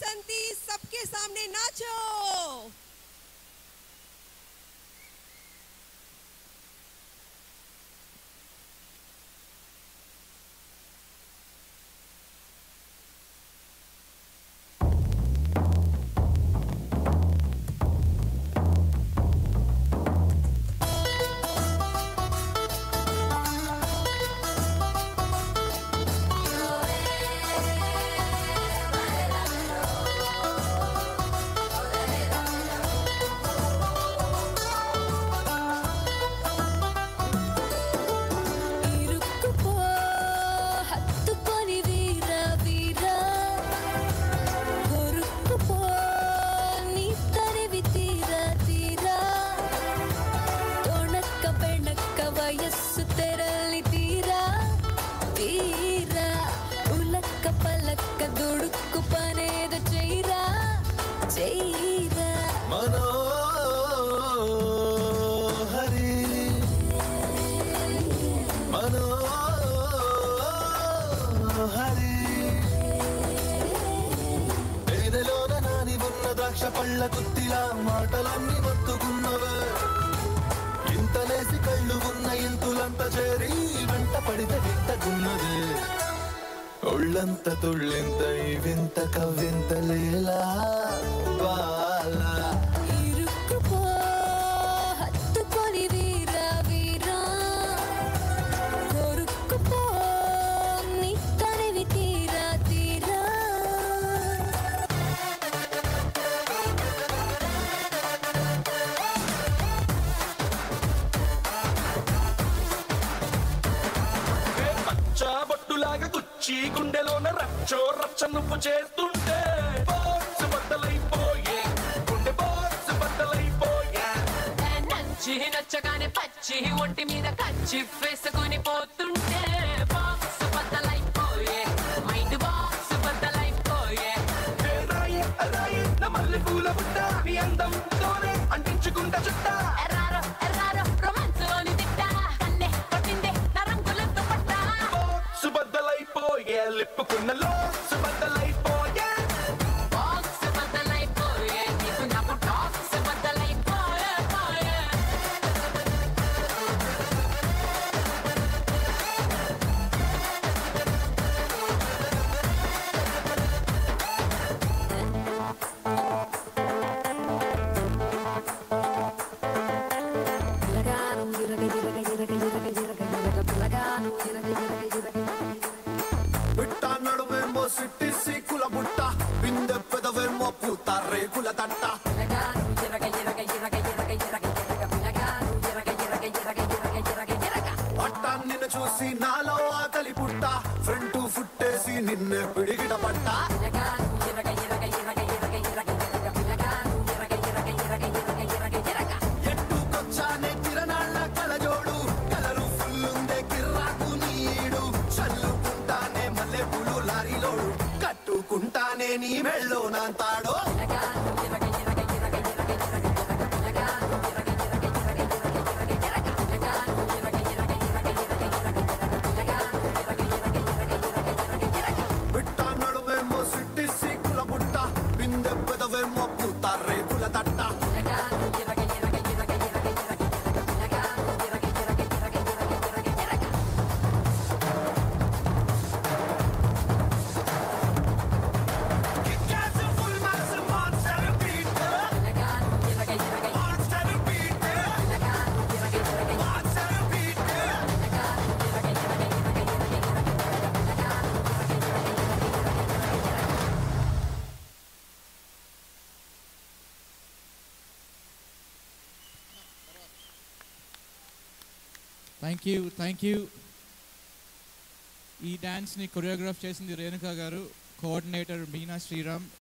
बसंती सबके सामने नाचो ఇరుక్కుపో హత్తుకొని వీర వీర కొరుక్కుపో నీ తరివి తీర తీర తొణక్క పెణక్క వయస్సు తెరలి తీరా తీర ఉలక్క పలక్క దుడుక్కు పనేద చెయ్యరా చెయ్యరా మనోహరి మనోహరి తేనెలోన నాని ఉన్న ద్రాక్ష పళ్ళ గుత్తిలా మాటలన్నీ మత్తుకున్నవే ఇంతలేసి కళ్ళు ఉన్న ఇంతులంత చేరి వెంట పడితే వింతకున్నదే ఒళ్ళంత తుళ్ళింత ఈ వింత కవ్వింత లేలా వాలా ఇరుక్కుపో హత్తుకొని వీర వీర కొరుక్కుపో నీ తరివి తీరా తీరా పచ్చా బొట్టులాగా గుచ్చి గుండెలోన రచ్చో రచ్చ నువ్వు చేస్తుంటే బాక్స్ బద్దలైపోయే గుండె బాక్స్ బద్దలైపోయే నచ్చి నచ్చగానే పచ్చి ఒంటి మీద కచ్చి వేసుకొని పోతుంటే బాక్స్ బద్దలైపోయే మైండ్ బాక్స్ బద్దలైపోయే ఏ రాయి రాయి నా మల్లె పూల బుట్ట నీ అందంతోనే అంటించుకుంటా చుట్టా ఎర్రారో ఎర్రారో రొమాన్స్ లోని తిట్ట కల్లే కొట్టిందే నా రంగులతో పట్టా బాక్స్ బద్దలైపోయే లిప్పుకున్న లోక్స్ బద్దలైపోయే బాక్స్ బద్దలైపోయే నీకు నాకు టాక్స్ బద్దలైపోయే పోయే బిట్ట నడుమేమో సిట్టి సీకుల బుట్ట బిందె పెదవేమో పూత రేకుల తట్ట పట్ట నిన్ను చూసి నాలో ఆకలి పుట్ట ఫ్రంట్ ఫుట్టేసి నిన్నే పిడిగిట పట్ట ఎట్టుకొచ్చానే కిరణాళ్ళ కలజోడు కలరు ఫుల్లుందే కిర్రాకు నీడు చల్లుకుంటానే మల్లె పూలు లారీలోడు కట్టుకుంటానే నీ మెళ్ళో నాంతాడో బిట్ట నడుమేమో సిట్టి సీకుల బుట్ట బిందె పెదవేమో పూత రేకుల తట్ట థ్యాంక్ యూ థ్యాంక్ యూ ఈ డ్యాన్స్ని కొరియోగ్రాఫ్ చేసింది రేణుకా గారు కోఆర్డినేటర్ మీనా శ్రీరామ్